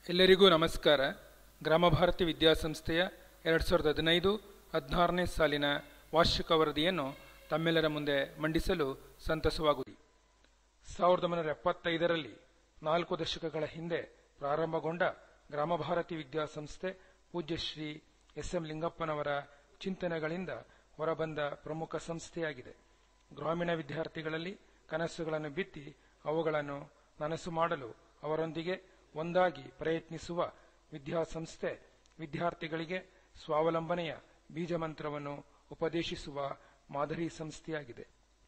ಎಲ್ಲರಿಗೂ ನಮಸ್ಕಾರ ಗ್ರಾಮ ಭಾರತಿ ವಿದ್ಯಾಸಂಸ್ಥೆಯ ಎರಡು ಸಾವಿರದ ಹದಿನೈದು ಹದಿನಾರನೇ ಸಾಲಿನ ವಾರ್ಷಿಕ ವರದಿಯನ್ನು ತಮ್ಮೆಲ್ಲರ ಮುಂದೆ ಮಂಡಿಸಲು ಸಂತಸವಾಗುತ್ತದೆ ಸಾವಿರದ ಒಂಬೈನೂರ ಎಪ್ಪತ್ತೈದರಲ್ಲಿ ನಾಲ್ಕು ದಶಕಗಳ ಹಿಂದೆ ಪ್ರಾರಂಭಗೊಂಡ ಗ್ರಾಮ ಭಾರತಿ ವಿದ್ಯಾಸಂಸ್ಥೆ ಪೂಜ್ಯ ಶ್ರೀ ಎಸ್ ಎಂ ಲಿಂಗಪ್ಪನವರ ಚಿಂತನೆಗಳಿಂದ ಹೊರಬಂದ ಪ್ರಮುಖ ಸಂಸ್ಥೆಯಾಗಿದೆ ಗ್ರಾಮೀಣ ವಿದ್ಯಾರ್ಥಿಗಳಲ್ಲಿ ಕನಸುಗಳನ್ನು ಬಿತ್ತಿ ಅವುಗಳನ್ನು ನನಸು ಮಾಡಲು ಅವರೊಂದಿಗೆ ಒಂದಾಗಿ ಪ್ರಯತ್ನಿಸುವ ವಿದ್ಯಾಸಂಸ್ಥೆ ವಿದ್ಯಾರ್ಥಿಗಳಿಗೆ ಸ್ವಾವಲಂಬನೆಯ ಬೀಜಮಂತ್ರವನ್ನು ಉಪದೇಶಿಸುವ ಮಾದರಿ ಸಂಸ್ಥೆಯಾಗಿದೆ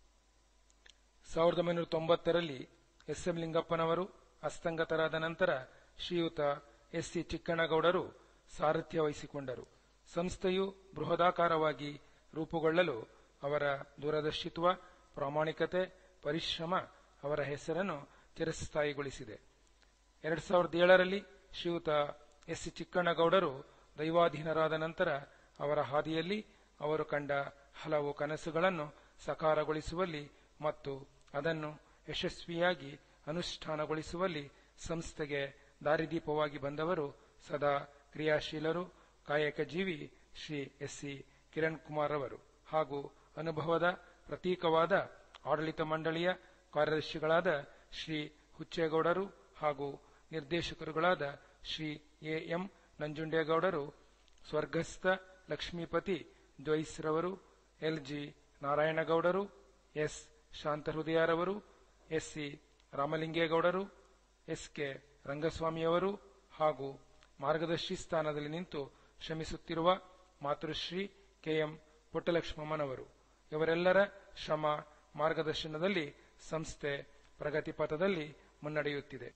ಸಾವಿರದ ಒಂಬೈನೂರ ತೊಂಬತ್ತರಲ್ಲಿ ಎಸ್ ಎಂ ಲಿಂಗಪ್ಪನವರು ಅಸ್ತಂಗತರಾದ ನಂತರ ಶ್ರೀಯುತ ಎಸ್ ಸಿ ಚಿಕ್ಕಣ್ಣಗೌಡರು ಸಾರಥ್ಯ ವಹಿಸಿಕೊಂಡರು ಸಂಸ್ಥೆಯು ಬೃಹದಾಕಾರವಾಗಿ ರೂಪುಗೊಳ್ಳಲು ಅವರ ದೂರದರ್ಶಿತ್ವ ಪ್ರಾಮಾಣಿಕತೆ ಪರಿಶ್ರಮ ಅವರ ಹೆಸರನ್ನು ಚಿರಸ್ಥಾಯಿಗೊಳಿಸಿದೆ ಎರಡ್ ಸಾವಿರದ ಏಳರಲ್ಲಿ ಶ್ರೀಯುತ ಎಸ್ ಸಿ ಚಿಕ್ಕಣ್ಣಗೌಡರು ದೈವಾಧೀನರಾದ ನಂತರ ಅವರ ಹಾದಿಯಲ್ಲಿ ಅವರು ಕಂಡ ಹಲವು ಕನಸುಗಳನ್ನು ಸಕಾರಗೊಳಿಸುವಲ್ಲಿ ಮತ್ತು ಅದನ್ನು ಯಶಸ್ವಿಯಾಗಿ ಅನುಷ್ಠಾನಗೊಳಿಸುವಲ್ಲಿ ಸಂಸ್ಥೆಗೆ ದಾರಿದೀಪವಾಗಿ ಬಂದವರು ಸದಾ ಕ್ರಿಯಾಶೀಲರು ಕಾಯಕ ಜೀವಿ ಶ್ರೀ ಎಸ್ ಸಿ ಕಿರಣ್ ಕುಮಾರ್ ಅವರು ಹಾಗೂ ಅನುಭವದ ಪ್ರತೀಕವಾದ ಆಡಳಿತ ಮಂಡಳಿಯ ಕಾರ್ಯದರ್ಶಿಗಳಾದ ಶ್ರೀ ಹುಚ್ಚೇಗೌಡರು ಹಾಗೂ ನಿರ್ದೇಶಕರುಗಳಾದ ಶ್ರೀ ಎ ಎಂ ನಂಜುಂಡೇಗೌಡರು ಸ್ವರ್ಗಸ್ಥ ಲಕ್ಷ್ಮೀಪತಿ ಜ್ವೈಸ್ರವರು ಎಲ್ ಜಿ ನಾರಾಯಣಗೌಡರು ಎಸ್ ಶಾಂತಹೃದಯರವರು ಎಸ್ ಸಿ ರಾಮಲಿಂಗೇಗೌಡರು ಎಸ್ ಕೆ ರಂಗಸ್ವಾಮಿಯವರು ಹಾಗೂ ಮಾರ್ಗದರ್ಶಿ ಸ್ಥಾನದಲ್ಲಿ ನಿಂತು ಶ್ರಮಿಸುತ್ತಿರುವ ಮಾತೃಶ್ರೀ ಕೆಎಂ ಪುಟ್ಟಲಕ್ಷ್ಮಮ್ಮನವರು ಇವರೆಲ್ಲರ ಶ್ರಮ ಮಾರ್ಗದರ್ಶನದಲ್ಲಿ ಸಂಸ್ಥೆ ಪ್ರಗತಿ ಪಥದಲ್ಲಿ ಮುನ್ನಡೆಯುತ್ತಿದೆ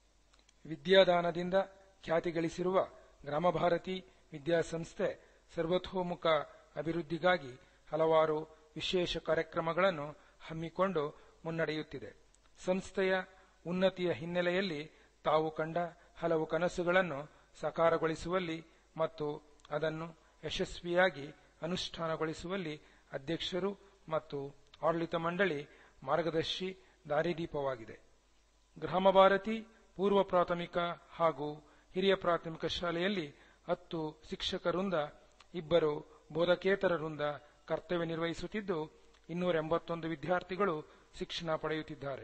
ವಿದ್ಯಾದಾನದಿಂದ ಖ್ಯಾತಿ ಗಳಿಸಿರುವ ಗ್ರಾಮ ಭಾರತಿ ವಿದ್ಯಾಸಂಸ್ಥೆ ಸರ್ವತೋಮುಖ ಅಭಿವೃದ್ಧಿಗಾಗಿ ಹಲವಾರು ವಿಶೇಷ ಕಾರ್ಯಕ್ರಮಗಳನ್ನು ಹಮ್ಮಿಕೊಂಡು ಮುನ್ನಡೆಯುತ್ತಿದೆ ಸಂಸ್ಥೆಯ ಉನ್ನತಿಯ ಹಿನ್ನೆಲೆಯಲ್ಲಿ ತಾವು ಕಂಡ ಹಲವು ಕನಸುಗಳನ್ನು ಸಕಾರಗೊಳಿಸುವಲ್ಲಿ ಮತ್ತು ಅದನ್ನು ಯಶಸ್ವಿಯಾಗಿ ಅನುಷ್ಠಾನಗೊಳಿಸುವಲ್ಲಿ ಅಧ್ಯಕ್ಷರು ಮತ್ತು ಆಡಳಿತ ಮಂಡಳಿ ಮಾರ್ಗದರ್ಶಿ ದಾರಿದೀಪವಾಗಿದೆ ಗ್ರಾಮ ಭಾರತಿ ಪೂರ್ವ ಪ್ರಾಥಮಿಕ ಹಾಗೂ ಹಿರಿಯ ಪ್ರಾಥಮಿಕ ಶಾಲೆಯಲ್ಲಿ ಹತ್ತು ಶಿಕ್ಷಕರಿಂದ ಇಬ್ಬರು ಬೋಧಕೇತರರಿಂದ ಕರ್ತವ್ಯ ನಿರ್ವಹಿಸುತ್ತಿದ್ದು ಇನ್ನೂರ ಎಂಬತ್ತೊಂದು ವಿದ್ಯಾರ್ಥಿಗಳು ಶಿಕ್ಷಣ ಪಡೆಯುತ್ತಿದ್ದಾರೆ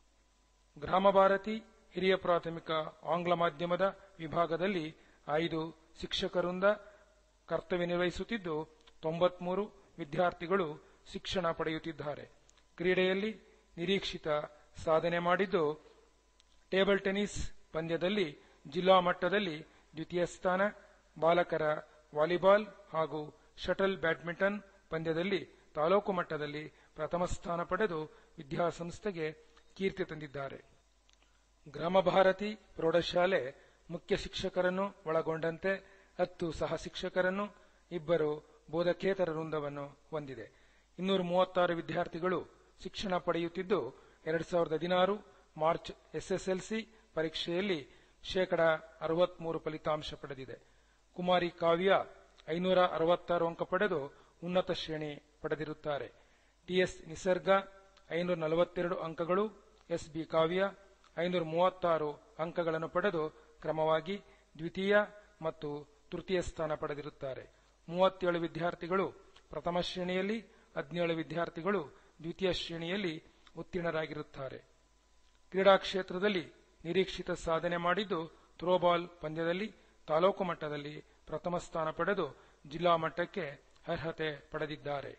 ಗ್ರಾಮ ಭಾರತಿ ಹಿರಿಯ ಪ್ರಾಥಮಿಕ ಆಂಗ್ಲ ಮಾಧ್ಯಮದ ವಿಭಾಗದಲ್ಲಿ ಐದು ಶಿಕ್ಷಕರಿಂದ ಕರ್ತವ್ಯ ನಿರ್ವಹಿಸುತ್ತಿದ್ದು ತೊಂಬತ್ಮೂರು ವಿದ್ಯಾರ್ಥಿಗಳು ಶಿಕ್ಷಣ ಪಡೆಯುತ್ತಿದ್ದಾರೆ ಕ್ರೀಡೆಯಲ್ಲಿ ನಿರೀಕ್ಷಿತ ಸಾಧನೆ ಮಾಡಿದ್ದು ಟೇಬಲ್ ಟೆನ್ನಿಸ್ ಪಂದ್ಯದಲ್ಲಿ ಜಿಲ್ಲಾ ಮಟ್ಟದಲ್ಲಿ ದ್ವಿತೀಯ ಸ್ಥಾನ ಬಾಲಕರ ವಾಲಿಬಾಲ್ ಹಾಗೂ ಶಟಲ್ ಬ್ಯಾಡ್ಮಿಂಟನ್ ಪಂದ್ಯದಲ್ಲಿ ತಾಲೂಕು ಮಟ್ಟದಲ್ಲಿ ಪ್ರಥಮ ಸ್ಥಾನ ಪಡೆದು ವಿದ್ಯಾಸಂಸ್ಥೆಗೆ ಕೀರ್ತಿ ತಂದಿದ್ದಾರೆ ಗ್ರಾಮ ಭಾರತಿ ಪ್ರೌಢಶಾಲೆ ಮುಖ್ಯ ಶಿಕ್ಷಕರನ್ನು ಒಳಗೊಂಡಂತೆ ಹತ್ತು ಸಹ ಶಿಕ್ಷಕರನ್ನು ಇಬ್ಬರು ಬೋಧಕೇತರ ವೃಂದವನ್ನು ಹೊಂದಿದೆ ಇನ್ನೂರ ಮೂವತ್ತಾರು ವಿದ್ಯಾರ್ಥಿಗಳು ಶಿಕ್ಷಣ ಪಡೆಯುತ್ತಿದ್ದು ಎರಡ್ ಸಾವಿರದ ಹದಿನಾರು ಮಾರ್ಚ್ ಎಸ್ಎಸ್ಎಲ್ಸಿ ಪರೀಕ್ಷೆಯಲ್ಲಿ ಶೇಕಡ ಅರವತ್ಮೂರು ಫಲಿತಾಂಶ ಪಡೆದಿದೆ ಕುಮಾರಿ ಕಾವ್ಯ ಐನೂರ ಅರವತ್ತಾರು ಅಂಕ ಪಡೆದು ಉನ್ನತ ಶ್ರೇಣಿ ಪಡೆದಿರುತ್ತಾರೆ ಟಿಎಸ್ ನಿಸರ್ಗ ಐನೂರ ನಲವತ್ತೆರಡು ಅಂಕಗಳು ಎಸ್ ಬಿ ಕಾವ್ಯ ಐನೂರ ಮೂವತ್ತಾರು ಅಂಕಗಳನ್ನು ಪಡೆದು ಕ್ರಮವಾಗಿ ದ್ವಿತೀಯ ಮತ್ತು ತೃತೀಯ ಸ್ಥಾನ ಪಡೆದಿರುತ್ತಾರೆ ಮೂವತ್ತೇಳು ವಿದ್ಯಾರ್ಥಿಗಳು ಪ್ರಥಮ ಶ್ರೇಣಿಯಲ್ಲಿ ಹದಿನೇಳು ವಿದ್ಯಾರ್ಥಿಗಳು ದ್ವಿತೀಯ ಶ್ರೇಣಿಯಲ್ಲಿ ಉತ್ತೀರ್ಣರಾಗಿರುತ್ತಾರೆ ಕ್ರೀಡಾ ಕ್ಷೇತ್ರದಲ್ಲಿ ನಿರೀಕ್ಷಿತ ಸಾಧನೆ ಮಾಡಿದ್ದು ಥ್ರೋಬಾಲ್ ಪಂದ್ಯದಲ್ಲಿ ತಾಲೂಕು ಮಟ್ಟದಲ್ಲಿ ಪ್ರಥಮ ಸ್ಥಾನ ಪಡೆದು ಜಿಲ್ಲಾ ಮಟ್ಟಕ್ಕೆ ಅರ್ಹತೆ ಪಡೆದಿದ್ದಾರೆ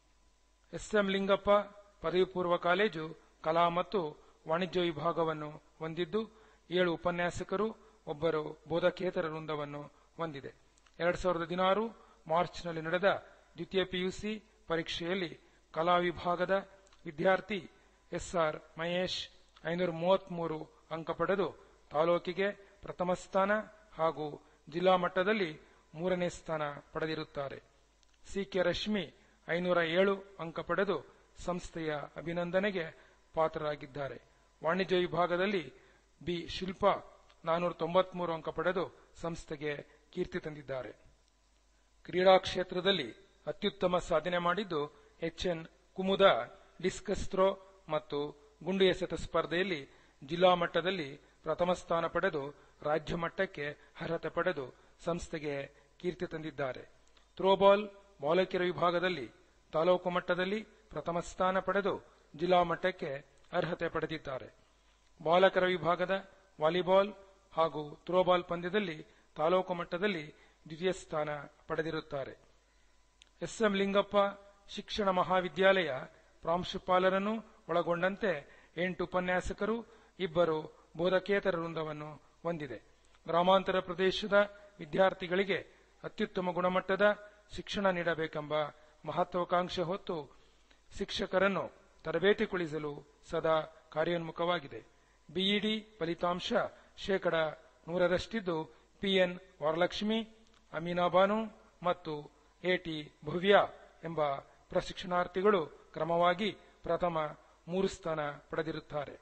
ಎಸ್ಎಂ ಲಿಂಗಪ್ಪ ಪದವಿ ಪೂರ್ವ ಕಾಲೇಜು ಕಲಾ ಮತ್ತು ವಾಣಿಜ್ಯ ವಿಭಾಗವನ್ನು ಹೊಂದಿದ್ದು ಏಳು ಉಪನ್ಯಾಸಕರು ಒಬ್ಬರು ಬೋಧಕೇತರ ವೃಂದವನ್ನು ಹೊಂದಿದೆ ಎರಡ್ ಸಾವಿರದ ಹದಿನಾರು ಮಾರ್ಚ್ನಲ್ಲಿ ನಡೆದ ದ್ವಿತೀಯ ಪಿಯುಸಿ ಪರೀಕ್ಷೆಯಲ್ಲಿ ಕಲಾ ವಿಭಾಗದ ವಿದ್ಯಾರ್ಥಿ ಎಸ್ಆರ್ ಮಹೇಶ್ ಐನೂರ ಮೂವತ್ಮೂರು ಅಂಕ ಪಡೆದು ತಾಲೂಕಿಗೆ ಪ್ರಥಮ ಸ್ಥಾನ ಹಾಗೂ ಜಿಲ್ಲಾ ಮಟ್ಟದಲ್ಲಿ ಮೂರನೇ ಸ್ಥಾನ ಪಡೆದಿರುತ್ತಾರೆ ಸಿಕೆ ರಶ್ಮಿ ಐನೂರ ಏಳು ಅಂಕ ಪಡೆದು ಸಂಸ್ಥೆಯ ಅಭಿನಂದನೆಗೆ ಪಾತ್ರರಾಗಿದ್ದಾರೆ ವಾಣಿಜ್ಯ ವಿಭಾಗದಲ್ಲಿ ಬಿ ಶಿಲ್ಪಾ ನಾನೂರ ತೊಂಬತ್ಮೂರು ಅಂಕ ಪಡೆದು ಸಂಸ್ಥೆಗೆ ಕೀರ್ತಿ ತಂದಿದ್ದಾರೆ ಕ್ರೀಡಾ ಕ್ಷೇತ್ರದಲ್ಲಿ ಅತ್ಯುತ್ತಮ ಸಾಧನೆ ಮಾಡಿದ್ದು ಎಚ್ಎನ್ ಕುಮುದ ಡಿಸ್ಕಸ್ ಥ್ರೋ ಮತ್ತು ಗುಂಡು ಎಸೆತ ಸ್ಪರ್ಧೆಯಲ್ಲಿ ಜಿಲ್ಲಾ ಮಟ್ಟದಲ್ಲಿ ಪ್ರಥಮ ಸ್ಥಾನ ಪಡೆದು ರಾಜ್ಯ ಮಟ್ಟಕ್ಕೆ ಅರ್ಹತೆ ಪಡೆದು ಸಂಸ್ಥೆಗೆ ಕೀರ್ತಿ ತಂದಿದ್ದಾರೆ ಥ್ರೋಬಾಲ್ ಬಾಲಕಿಯರ ವಿಭಾಗದಲ್ಲಿ ತಾಲೂಕು ಮಟ್ಟದಲ್ಲಿ ಪ್ರಥಮ ಸ್ಥಾನ ಪಡೆದು ಜಿಲ್ಲಾ ಮಟ್ಟಕ್ಕೆ ಅರ್ಹತೆ ಪಡೆದಿದ್ದಾರೆ ಬಾಲಕರ ವಿಭಾಗದ ವಾಲಿಬಾಲ್ ಹಾಗೂ ಥ್ರೋಬಾಲ್ ಪಂದ್ಯದಲ್ಲಿ ತಾಲೂಕು ಮಟ್ಟದಲ್ಲಿ ದ್ವಿತೀಯ ಸ್ಥಾನ ಪಡೆದಿರುತ್ತಾರೆ ಎಸ್ಎಂ ಲಿಂಗಪ್ಪ ಶಿಕ್ಷಣ ಮಹಾವಿದ್ಯಾಲಯ ಪ್ರಾಂಶುಪಾಲರನ್ನು ಒಳಗೊಂಡಂತೆ ಎಂಟು ಉಪನ್ಯಾಸಕರು ಇಬ್ಬರು ಬೋಧಕೇತರ ವೃಂದವನ್ನು ಹೊಂದಿದೆ ಗ್ರಾಮಾಂತರ ಪ್ರದೇಶದ ವಿದ್ಯಾರ್ಥಿಗಳಿಗೆ ಅತ್ಯುತ್ತಮ ಗುಣಮಟ್ಟದ ಶಿಕ್ಷಣ ನೀಡಬೇಕೆಂಬ ಮಹತ್ವಾಕಾಂಕ್ಷೆ ಹೊತ್ತು ಶಿಕ್ಷಕರನ್ನು ತರಬೇತಿಗೊಳಿಸಲು ಸದಾ ಕಾರ್ಯೋನ್ಮುಖವಾಗಿದೆ ಬಿಇಡಿ ಫಲಿತಾಂಶ ಶೇಕಡ ನೂರರಷ್ಟಿದ್ದು ಪಿಎನ್ ವರಲಕ್ಷ್ಮಿ ಅಮೀನಾಬಾನು ಮತ್ತು ಎಟಿ ಭವ್ಯ ಎಂಬ ಪ್ರಶಿಕ್ಷಣಾರ್ಥಿಗಳು ಕ್ರಮವಾಗಿ ಪ್ರಥಮ ಮೂರು ಸ್ಥಾನ ಪಡೆದಿರುತ್ತಾರೆ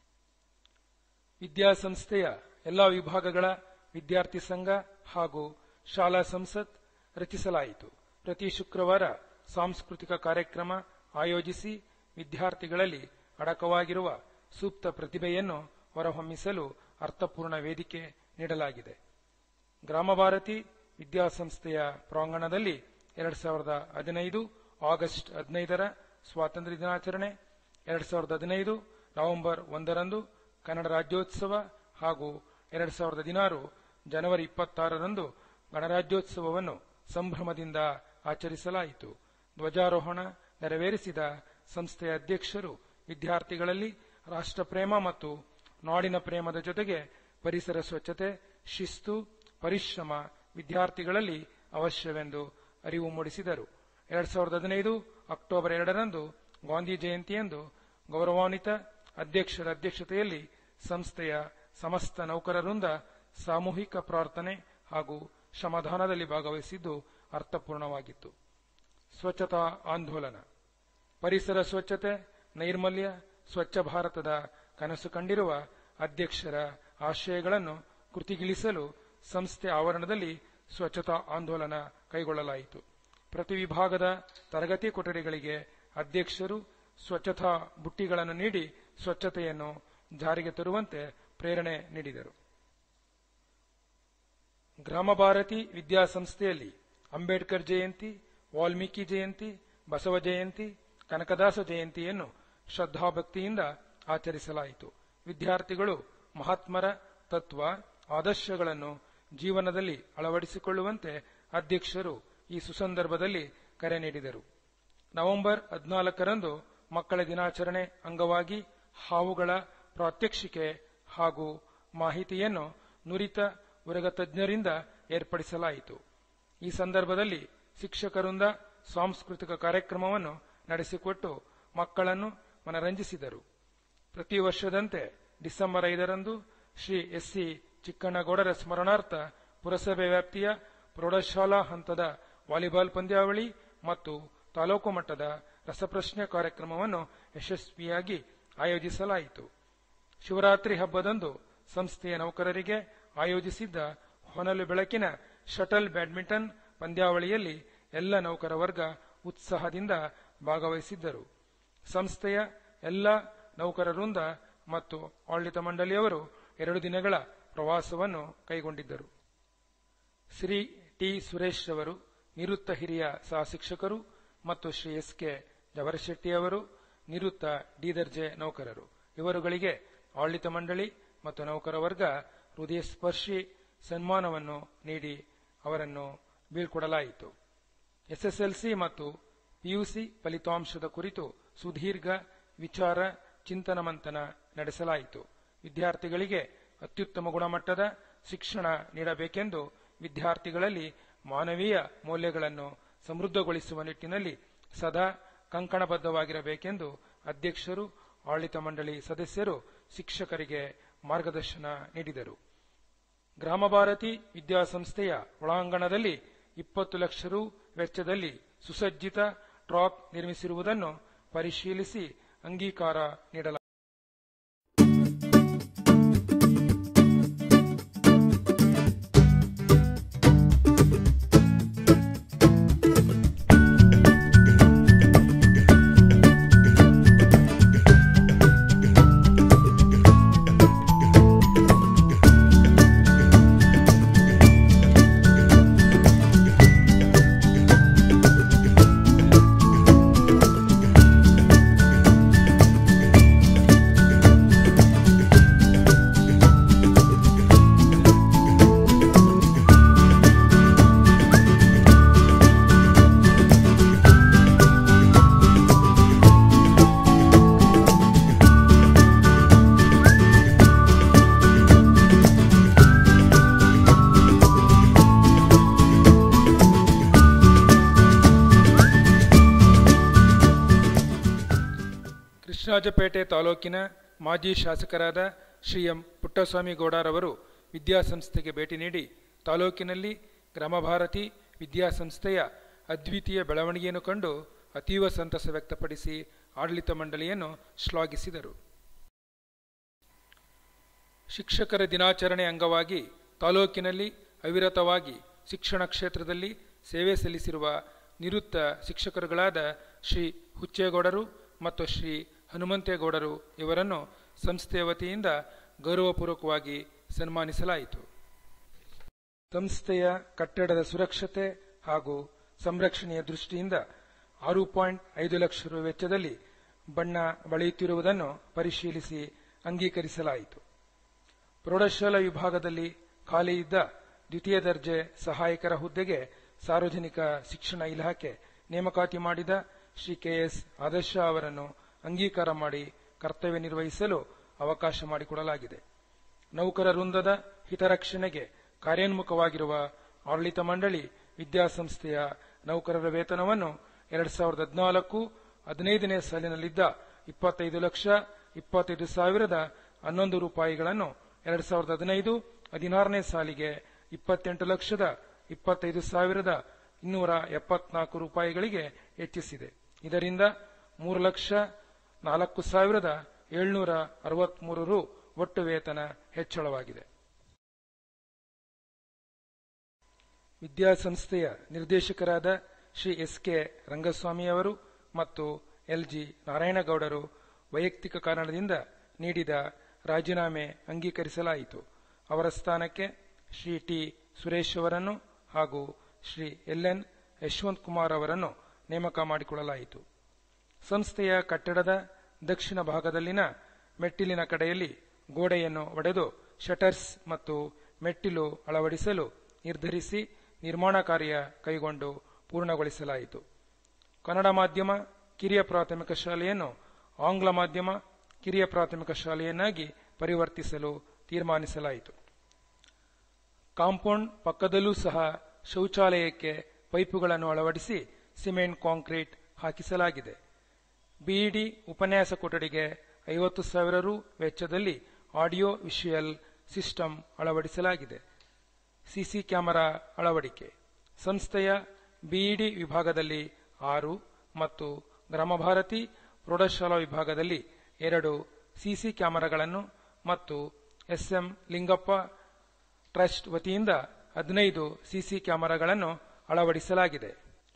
ವಿದ್ಯಾಸಂಸ್ಥೆಯ ಎಲ್ಲಾ ವಿಭಾಗಗಳ ವಿದ್ಯಾರ್ಥಿ ಸಂಘ ಹಾಗೂ ಶಾಲಾ ಸಂಸತ್ ರಚಿಸಲಾಯಿತು ಪ್ರತಿ ಶುಕ್ರವಾರ ಸಾಂಸ್ಕೃತಿಕ ಕಾರ್ಯಕ್ರಮ ಆಯೋಜಿಸಿ ವಿದ್ಯಾರ್ಥಿಗಳಲ್ಲಿ ಅಡಕವಾಗಿರುವ ಸೂಕ್ತ ಪ್ರತಿಭೆಯನ್ನು ಹೊರಹೊಮ್ಮಿಸಲು ಅರ್ಥಪೂರ್ಣ ವೇದಿಕೆ ನೀಡಲಾಗಿದೆ ಗ್ರಾಮ ಭಾರತಿ ವಿದ್ಯಾಸಂಸ್ಥೆಯ ಪ್ರಾಂಗಣದಲ್ಲಿ ಎರಡ್ ಸಾವಿರದ ಹದಿನೈದು ಆಗಸ್ಟ್ ಹದಿನೈದರ ಸ್ವಾತಂತ್ರ್ಯ ದಿನಾಚರಣೆ ಎರಡ್ ಸಾವಿರದ ಹದಿನೈದು ನವೆಂಬರ್ ಒಂದರಂದು ಕನ್ನಡ ರಾಜ್ಯೋತ್ಸವ ಹಾಗೂ ಎರಡ್ ಸಾವಿರದ ಹದಿನಾರು ಜನವರಿ ಇಪ್ಪತ್ತಾರರಂದು ಗಣರಾಜ್ಯೋತ್ಸವವನ್ನು ಸಂಭ್ರಮದಿಂದ ಆಚರಿಸಲಾಯಿತು ಧ್ವಜಾರೋಹಣ ನೆರವೇರಿಸಿದ ಸಂಸ್ಥೆಯ ಅಧ್ಯಕ್ಷರು ವಿದ್ಯಾರ್ಥಿಗಳಲ್ಲಿ ರಾಷ್ಟ್ರಪ್ರೇಮ ಮತ್ತು ನಾಡಿನ ಪ್ರೇಮದ ಜೊತೆಗೆ ಪರಿಸರ ಸ್ವಚ್ಛತೆ ಶಿಸ್ತು ಪರಿಶ್ರಮ ವಿದ್ಯಾರ್ಥಿಗಳಲ್ಲಿ ಅವಶ್ಯವೆಂದು ಅರಿವು ಮೂಡಿಸಿದರು ಎರಡ್ ಸಾವಿರದ ಹದಿನೈದು ಅಕ್ಟೋಬರ್ ಎರಡರಂದು ಗಾಂಧಿ ಜಯಂತಿಯಂದು ಗೌರವಾನ್ವಿತ ಅಧ್ಯಕ್ಷರ ಅಧ್ಯಕ್ಷತೆಯಲ್ಲಿ ಸಂಸ್ಥೆಯ ಸಮಸ್ತ ನೌಕರರಿಂದ ಸಾಮೂಹಿಕ ಪ್ರಾರ್ಥನೆ ಹಾಗೂ ಶ್ರಮದಾನದಲ್ಲಿ ಭಾಗವಹಿಸಿದ್ದು ಅರ್ಥಪೂರ್ಣವಾಗಿತ್ತು ಸ್ವಚ್ಛತಾ ಆಂದೋಲನ ಪರಿಸರ ಸ್ವಚ್ಛತೆ ನೈರ್ಮಲ್ಯ ಸ್ವಚ್ಛ ಭಾರತದ ಕನಸು ಕಂಡಿರುವ ಅಧ್ಯಕ್ಷರ ಆಶಯಗಳನ್ನು ಕೃತಿಗಿಳಿಸಲು ಸಂಸ್ಥೆ ಆವರಣದಲ್ಲಿ ಸ್ವಚ್ಛತಾ ಆಂದೋಲನ ಕೈಗೊಳ್ಳಲಾಯಿತು ಪ್ರತಿ ವಿಭಾಗದ ತರಗತಿ ಕೊಠಡಿಗಳಿಗೆ ಅಧ್ಯಕ್ಷರು ಸ್ವಚ್ಛತಾ ಬುಟ್ಟಿಗಳನ್ನು ನೀಡಿ ಸ್ವಚ್ಛತೆಯನ್ನು ಜಾರಿಗೆ ತರುವಂತೆ ಪ್ರೇರಣೆ ನೀಡಿದರು ಗ್ರಾಮ ಭಾರತಿ ವಿದ್ಯಾಸಂಸ್ಥೆಯಲ್ಲಿ ಅಂಬೇಡ್ಕರ್ ಜಯಂತಿ ವಾಲ್ಮೀಕಿ ಜಯಂತಿ ಬಸವ ಜಯಂತಿ ಕನಕದಾಸ ಜಯಂತಿಯನ್ನು ಶ್ರದ್ಧಾಭಕ್ತಿಯಿಂದ ಆಚರಿಸಲಾಯಿತು ವಿದ್ಯಾರ್ಥಿಗಳು ಮಹಾತ್ಮರ ತತ್ವ ಆದರ್ಶಗಳನ್ನು ಜೀವನದಲ್ಲಿ ಅಳವಡಿಸಿಕೊಳ್ಳುವಂತೆ ಅಧ್ಯಕ್ಷರು ಈ ಸುಸಂದರ್ಭದಲ್ಲಿ ಕರೆ ನೀಡಿದರು ನವೆಂಬರ್ ಹದಿನಾಲ್ಕರಂದು ಮಕ್ಕಳ ದಿನಾಚರಣೆ ಅಂಗವಾಗಿ ಹಾವುಗಳ ಪ್ರಾತ್ಯಕ್ಷಿಕೆ ಹಾಗೂ ಮಾಹಿತಿಯನ್ನು ನುರಿತ ಉರಗ ತಜ್ಞರಿಂದ ಏರ್ಪಡಿಸಲಾಯಿತು ಈ ಸಂದರ್ಭದಲ್ಲಿ ಶಿಕ್ಷಕರಿಂದ ಸಾಂಸ್ಕೃತಿಕ ಕಾರ್ಯಕ್ರಮವನ್ನು ನಡೆಸಿಕೊಟ್ಟು ಮಕ್ಕಳನ್ನು ಮನರಂಜಿಸಿದರು ಪ್ರತಿ ವರ್ಷದಂತೆ ಡಿಸೆಂಬರ್ ಐದರಂದು ಶ್ರೀ ಎಸ್ಸಿ ಚಿಕ್ಕಣ್ಣಗೌಡರ ಸ್ಮರಣಾರ್ಥ ಪುರಸಭೆ ವ್ಯಾಪ್ತಿಯ ಪ್ರೌಢಶಾಲಾ ಹಂತದ ವಾಲಿಬಾಲ್ ಪಂದ್ಯಾವಳಿ ಮತ್ತು ತಾಲೂಕು ಮಟ್ಟದ ರಸಪ್ರಶ್ನೆ ಕಾರ್ಯಕ್ರಮವನ್ನು ಯಶಸ್ವಿಯಾಗಿ ಆಯೋಜಿಸಲಾಯಿತು ಶಿವರಾತ್ರಿ ಹಬ್ಬದಂದು ಸಂಸ್ಥೆಯ ನೌಕರರಿಗೆ ಆಯೋಜಿಸಿದ್ದ ಹೊನಲು ಬೆಳಕಿನ ಶಟಲ್ ಬ್ಯಾಡ್ಮಿಂಟನ್ ಪಂದ್ಯಾವಳಿಯಲ್ಲಿ ಎಲ್ಲ ನೌಕರ ವರ್ಗ ಉತ್ಸಾಹದಿಂದ ಭಾಗವಹಿಸಿದ್ದರು ಸಂಸ್ಥೆಯ ಎಲ್ಲ ನೌಕರ ವೃಂದ ಮತ್ತು ಆಡಳಿತ ಮಂಡಳಿಯವರು ಎರಡು ದಿನಗಳ ಪ್ರವಾಸವನ್ನು ಕೈಗೊಂಡಿದ್ದರು ಶ್ರೀ ಟಿ ಸುರೇಶ್ ಅವರು ನಿವೃತ್ತ ಹಿರಿಯ ಸಹ ಶಿಕ್ಷಕರು ಮತ್ತು ಶ್ರೀ ಎಸ್ ಕೆ ಜವರಶೆಟ್ಟಿ ಅವರು ನಿವೃತ್ತ ಡಿ ದರ್ಜೆ ನೌಕರರು ಇವರುಗಳಿಗೆ ಆಡಳಿತ ಮಂಡಳಿ ಮತ್ತು ನೌಕರ ವರ್ಗ ಹೃದಯ ಸ್ಪರ್ಶಿ ಸನ್ಮಾನವನ್ನು ನೀಡಿ ಅವರನ್ನು ಬೀಳ್ಕೊಡಲಾಯಿತು ಎಸ್ಎಸ್ಎಲ್ಸಿ ಮತ್ತು ಪಿಯುಸಿ ಫಲಿತಾಂಶದ ಕುರಿತು ಸುದೀರ್ಘ ವಿಚಾರ ಚಿಂತನ ಮಂಥನ ನಡೆಸಲಾಯಿತು ವಿದ್ಯಾರ್ಥಿಗಳಿಗೆ ಅತ್ಯುತ್ತಮ ಗುಣಮಟ್ಟದ ಶಿಕ್ಷಣ ನೀಡಬೇಕೆಂದು ವಿದ್ಯಾರ್ಥಿಗಳಲ್ಲಿ ಮಾನವೀಯ ಮೌಲ್ಯಗಳನ್ನು ಸಮೃದ್ಧಗೊಳಿಸುವ ನಿಟ್ಟಿನಲ್ಲಿ ಸದಾ ಕಂಕಣಬದ್ಧವಾಗಿರಬೇಕೆಂದು ಅಧ್ಯಕ್ಷರು ಆಡಳಿತ ಮಂಡಳಿ ಸದಸ್ಯರು ಶಿಕ್ಷಕರಿಗೆ ಮಾರ್ಗದರ್ಶನ ನೀಡಿದರು ಗ್ರಾಮ ಭಾರತಿ ವಿದ್ಯಾಸಂಸ್ಥೆಯ ಒಳಾಂಗಣದಲ್ಲಿ ಇಪ್ಪತ್ತು ಲಕ್ಷ ರು ವೆಚ್ಚದಲ್ಲಿ ಸುಸಜ್ಜಿತ ಟ್ರಾಕ್ ನಿರ್ಮಿಸಿರುವುದನ್ನು ಪರಿಶೀಲಿಸಿ ಅಂಗೀಕಾರ ನೀಡಲಾಗಿದೆ ಕೃಷ್ಣರಾಜಪೇಟೆ ತಾಲೂಕಿನ ಮಾಜಿ ಶಾಸಕರಾದ ಶ್ರೀ ಎಂ ಪುಟ್ಟಸ್ವಾಮಿ ಗೌಡರವರು ವಿದ್ಯಾಸಂಸ್ಥೆಗೆ ಭೇಟಿ ನೀಡಿ ತಾಲೂಕಿನಲ್ಲಿ ಗ್ರಾಮಭಾರತಿ ವಿದ್ಯಾಸಂಸ್ಥೆಯ ಅದ್ವಿತೀಯ ಬೆಳವಣಿಗೆಯನ್ನು ಕಂಡು ಅತೀವ ಸಂತಸ ವ್ಯಕ್ತಪಡಿಸಿ ಆಡಳಿತ ಮಂಡಳಿಯನ್ನು ಶ್ಲಾಘಿಸಿದರು ಶಿಕ್ಷಕರ ದಿನಾಚರಣೆ ಅಂಗವಾಗಿ ತಾಲೂಕಿನಲ್ಲಿ ಅವಿರತವಾಗಿ ಶಿಕ್ಷಣ ಕ್ಷೇತ್ರದಲ್ಲಿ ಸೇವೆ ಸಲ್ಲಿಸಿರುವ ನಿವೃತ್ತ ಶಿಕ್ಷಕರುಗಳಾದ ಶ್ರೀ ಹುಚ್ಚೇಗೌಡರು ಮತ್ತು ಶ್ರೀ ಹನುಮಂತೇಗೌಡರು ಇವರನ್ನು ಸಂಸ್ಥೆಯ ವತಿಯಿಂದ ಗೌರವಪೂರ್ವಕವಾಗಿ ಸನ್ಮಾನಿಸಲಾಯಿತು ಸಂಸ್ಥೆಯ ಕಟ್ಟಡದ ಸುರಕ್ಷತೆ ಹಾಗೂ ಸಂರಕ್ಷಣೆಯ ದೃಷ್ಟಿಯಿಂದ ಆರು ಪಾಯಿಂಟ್ ಐದು ಲಕ್ಷ ರು ವೆಚ್ಚದಲ್ಲಿ ಬಣ್ಣ ಬಳಿಯುತ್ತಿರುವುದನ್ನು ಪರಿಶೀಲಿಸಿ ಅಂಗೀಕರಿಸಲಾಯಿತು ಪ್ರೌಢಶಾಲಾ ವಿಭಾಗದಲ್ಲಿ ಖಾಲಿ ಇದ್ದ ದ್ವಿತೀಯ ದರ್ಜೆ ಸಹಾಯಕರ ಹುದ್ದೆಗೆ ಸಾರ್ವಜನಿಕ ಶಿಕ್ಷಣ ಇಲಾಖೆ ನೇಮಕಾತಿ ಮಾಡಿದ ಶ್ರೀ ಕೆಎಸ್ ಆದರ್ಶ ಅವರನ್ನು ಅಂಗೀಕಾರ ಮಾಡಿ ಕರ್ತವ್ಯ ನಿರ್ವಹಿಸಲು ಅವಕಾಶ ಮಾಡಿಕೊಡಲಾಗಿದೆ ನೌಕರ ವೃಂದದ ಹಿತರಕ್ಷಣೆಗೆ ಕಾರ್ಯೋನ್ಮುಖವಾಗಿರುವ ಆಡಳಿತ ಮಂಡಳಿ ವಿದ್ಯಾಸಂಸ್ಥೆಯ ನೌಕರರ ವೇತನವನ್ನು ಎರಡ್ ಸಾವಿರದ ಹದಿನಾಲ್ಕು ಹದಿನೈದನೇ ಸಾಲಿನಲ್ಲಿದ್ದ ಇಪ್ಪತ್ತೈದು ಲಕ್ಷ ಇಪ್ಪತ್ತೈದು ಸಾವಿರದ ಹನ್ನೊಂದು ರೂಪಾಯಿಗಳನ್ನು ಎರಡ್ ಸಾವಿರದ ಹದಿನೈದು ಹದಿನಾರನೇ ಸಾಲಿಗೆ ಇಪ್ಪತ್ತೆಂಟು ಲಕ್ಷದ ಇಪ್ಪತ್ತೈದು ಸಾವಿರದ ಇನ್ನೂರ ಎಪ್ಪತ್ನಾಲ್ಕು ರೂಪಾಯಿಗಳಿಗೆ ಹೆಚ್ಚಿಸಿದೆ ಇದರಿಂದ ಮೂರು ಲಕ್ಷ ನಾಲ್ಕು ಸಾವಿರದ ಏಳ್ನೂರ ಅರವತ್ಮೂರು ರು ಒಟ್ಟು ವೇತನ ಹೆಚ್ಚಳವಾಗಿದೆ ವಿದ್ಯಾಸಂಸ್ಥೆಯ ನಿರ್ದೇಶಕರಾದ ಶ್ರೀ ಎಸ್ ಕೆ ರಂಗಸ್ವಾಮಿ ಅವರು ಮತ್ತು ಎಲ್ ಜಿ ನಾರಾಯಣಗೌಡರು ವೈಯಕ್ತಿಕ ಕಾರಣದಿಂದ ನೀಡಿದ ರಾಜೀನಾಮೆ ಅಂಗೀಕರಿಸಲಾಯಿತು ಅವರ ಸ್ಥಾನಕ್ಕೆ ಶ್ರೀ ಟಿ ಸುರೇಶ್ ಅವರನ್ನು ಹಾಗೂ ಶ್ರೀ ಎಲ್ ಎನ್ ಯಶವಂತ್ ಕುಮಾರ್ ಅವರನ್ನು ನೇಮಕ ಮಾಡಿಕೊಳ್ಳಲಾಯಿತು ಸಂಸ್ಥೆಯ ಕಟ್ಟಡದ ದಕ್ಷಿಣ ಭಾಗದಲ್ಲಿನ ಮೆಟ್ಟಿಲಿನ ಕಡೆಯಲ್ಲಿ ಗೋಡೆಯನ್ನು ಒಡೆದು ಶಟರ್ಸ್ ಮತ್ತು ಮೆಟ್ಟಿಲು ಅಳವಡಿಸಲು ನಿರ್ಧರಿಸಿ ನಿರ್ಮಾಣ ಕಾರ್ಯ ಕೈಗೊಂಡು ಪೂರ್ಣಗೊಳಿಸಲಾಯಿತು ಕನ್ನಡ ಮಾಧ್ಯಮ ಕಿರಿಯ ಪ್ರಾಥಮಿಕ ಶಾಲೆಯನ್ನು ಆಂಗ್ಲ ಮಾಧ್ಯಮ ಕಿರಿಯ ಪ್ರಾಥಮಿಕ ಶಾಲೆಯನ್ನಾಗಿ ಪರಿವರ್ತಿಸಲು ತೀರ್ಮಾನಿಸಲಾಯಿತು ಕಾಂಪೌಂಡ್ ಪಕ್ಕದಲ್ಲೂ ಸಹ ಶೌಚಾಲಯಕ್ಕೆ ಪೈಪುಗಳನ್ನು ಅಳವಡಿಸಿ ಸಿಮೆಂಟ್ ಕಾಂಕ್ರೀಟ್ ಹಾಕಿಸಲಾಗಿದೆ ಬಿಇಡಿ ಉಪನ್ಯಾಸ ಕೊಠಡಿಗೆ ಐವತ್ತು ಸಾವಿರ ರು ವೆಚ್ಚದಲ್ಲಿ ಆಡಿಯೋ ವಿಷುಯಲ್ ಸಿಸ್ಟಮ್ ಅಳವಡಿಸಲಾಗಿದೆ ಸಿಸಿ ಕ್ಯಾಮೆರಾ ಅಳವಡಿಕೆ ಸಂಸ್ಥೆಯ ಬಿಇಡಿ ವಿಭಾಗದಲ್ಲಿ ಆರು ಮತ್ತು ಗ್ರಾಮಭಾರತಿ ಪ್ರೌಢಶಾಲಾ ವಿಭಾಗದಲ್ಲಿ ಎರಡು ಸಿಸಿ ಕ್ಯಾಮೆರಾಗಳನ್ನು ಮತ್ತು ಎಸ್ಎಂ ಲಿಂಗಪ್ಪ ಟ್ರಸ್ಟ್ ವತಿಯಿಂದ ಹದಿನೈದು ಸಿಸಿ ಕ್ಯಾಮೆರಾಗಳನ್ನು ಅಳವಡಿಸಲಾಗಿದೆ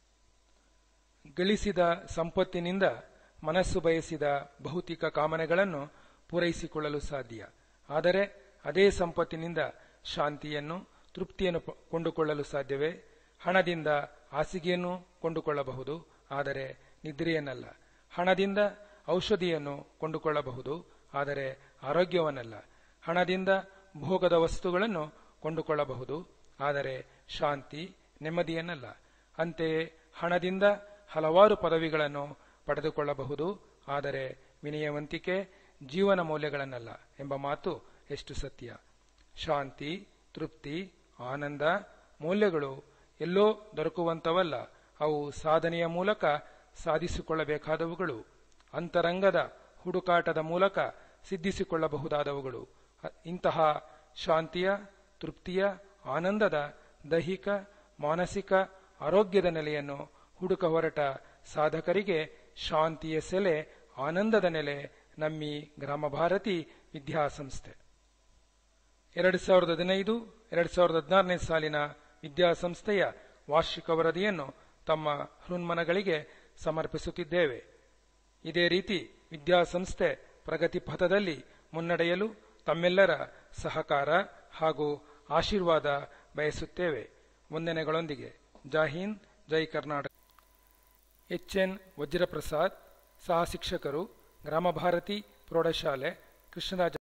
ಗಳಿಸಿದ ಸಂಪತ್ತಿನಿಂದ ಮನಸ್ಸು ಬಯಸಿದ ಭೌತಿಕ ಕಾಮನೆಗಳನ್ನು ಪೂರೈಸಿಕೊಳ್ಳಲು ಸಾಧ್ಯ ಆದರೆ ಅದೇ ಸಂಪತ್ತಿನಿಂದ ಶಾಂತಿಯನ್ನು ತೃಪ್ತಿಯನ್ನು ಪ- ಕೊಂಡುಕೊಳ್ಳಲು ಸಾಧ್ಯವೇ ಹಣದಿಂದ ಹಾಸಿಗೆಯನ್ನು ಕೊಂಡುಕೊಳ್ಳಬಹುದು ಆದರೆ ನಿದ್ರೆಯನ್ನಲ್ಲ ಹಣದಿಂದ ಔಷಧಿಯನ್ನು ಕೊಂಡುಕೊಳ್ಳಬಹುದು ಆದರೆ ಆರೋಗ್ಯವನ್ನಲ್ಲ ಹಣದಿಂದ ಭೋಗದ ವಸ್ತುಗಳನ್ನು ಕೊಂಡುಕೊಳ್ಳಬಹುದು ಆದರೆ ಶಾಂತಿ ನೆಮ್ಮದಿಯನ್ನಲ್ಲ ಅಂತೆಯೇ ಹಣದಿಂದ ಹಲವಾರು ಪದವಿಗಳನ್ನು ಪಡೆದುಕೊಳ್ಳಬಹುದು ಆದರೆ ವಿನಯವಂತಿಕೆ ಜೀವನ ಮೌಲ್ಯಗಳನ್ನಲ್ಲ ಎಂಬ ಮಾತು ಎಷ್ಟು ಸತ್ಯ ಶಾಂತಿ ತೃಪ್ತಿ ಆನಂದ ಮೌಲ್ಯಗಳು ಎಲ್ಲೋ ದೊರಕುವಂತವಲ್ಲ ಅವು ಸಾಧನೆಯ ಮೂಲಕ ಸಾಧಿಸಿಕೊಳ್ಳಬೇಕಾದವುಗಳು ಅಂತರಂಗದ ಹುಡುಕಾಟದ ಮೂಲಕ ಸಿದ್ಧಿಸಿಕೊಳ್ಳಬಹುದಾದವುಗಳು ಅ- ಇಂತಹ ಶಾಂತಿಯ ತೃಪ್ತಿಯ ಆನಂದದ ದೈಹಿಕ ಮಾನಸಿಕ ಆರೋಗ್ಯದ ನೆಲೆಯನ್ನು ಹುಡುಕ ಹೊರಟ ಸಾಧಕರಿಗೆ ಶಾಂತಿಯ ಸೆಲೆ ಆನಂದದ ನೆಲೆ ನಮ್ಮಿ ಗ್ರಾಮ ಭಾರತಿ ವಿದ್ಯಾಸಂಸ್ಥೆ ಎರಡು ಸಾವಿರದ ಹದಿನೈದು ಎರಡು ಸಾವಿರದ ಹದಿನಾರನೇ ಸಾಲಿನ ವಿದ್ಯಾಸಂಸ್ಥೆಯ ವಾರ್ಷಿಕ ವರದಿಯನ್ನು ತಮ್ಮ ಹೃನ್ಮನಗಳಿಗೆ ಸಮರ್ಪಿಸುತ್ತಿದ್ದೇವೆ ಇದೇ ರೀತಿ ವಿದ್ಯಾಸಂಸ್ಥೆ ಪ್ರಗತಿ ಪಥದಲ್ಲಿ ಮುನ್ನಡೆಯಲು ತಮ್ಮೆಲ್ಲರ ಸಹಕಾರ ಹಾಗೂ ಆಶೀರ್ವಾದ ಬಯಸುತ್ತೇವೆ ವಂದನೆಗಳೊಂದಿಗೆ ಜೈ ಹಿಂದ್ ಜೈ ಕರ್ನಾಟಕ ಎಚ್ ಎನ್ ವಜ್ರಪ್ರಸಾದ್ ಸಹ ಶಿಕ್ಷಕರು ಗ್ರಾಮ ಭಾರತಿ ಪ್ರೌಢಶಾಲೆ ಕೃಷ್ಣರಾಜ